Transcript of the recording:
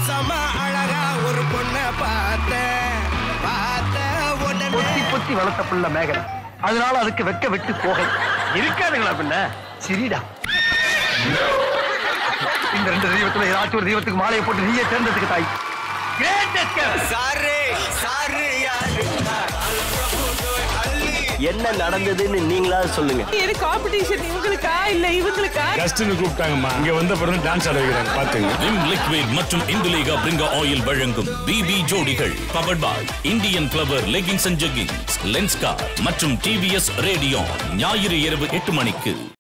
சம அழகா ஒரு பொண்ண பார்த்தேன் பார்த்த பொத்தி உடனே பொத்தி வளர்த்த புள்ள மேகலை அதனால அதுக்கு வெக்க விட்டு போகை இருக்காதுங்களா பின்ன சிரிடா இந்த ரெண்டு தெய்வத்துல ஏதாச்சும் ஒரு தெய்வத்துக்கு மாலையை போட்டு நீயே தேர்ந்தெடுத்துக்க தாய் Greatest girl. சாரு சாரு யாரு என்ன நடந்ததுன்னு நீங்களா சொல்லுங்க இது காம்படிஷன் இவங்களுக்கா இல்ல இவங்களுக்கா கஸ்ட்னு கூப்பிட்டாங்கம்மா இங்க வந்த பிறகு டான்ஸ் ஆட வைக்கிறாங்க பாத்துங்க விம் லிக்விட் மற்றும் இந்துலேகா பிரிங்கா ஆயில் வழங்கும் பிபி ஜோடிகள் powered by Indian flower leggings and jeggings Lenskart மற்றும் டிவிஎஸ் ரேடியோ ஞாயிறு இரவு எட்டு மணிக்கு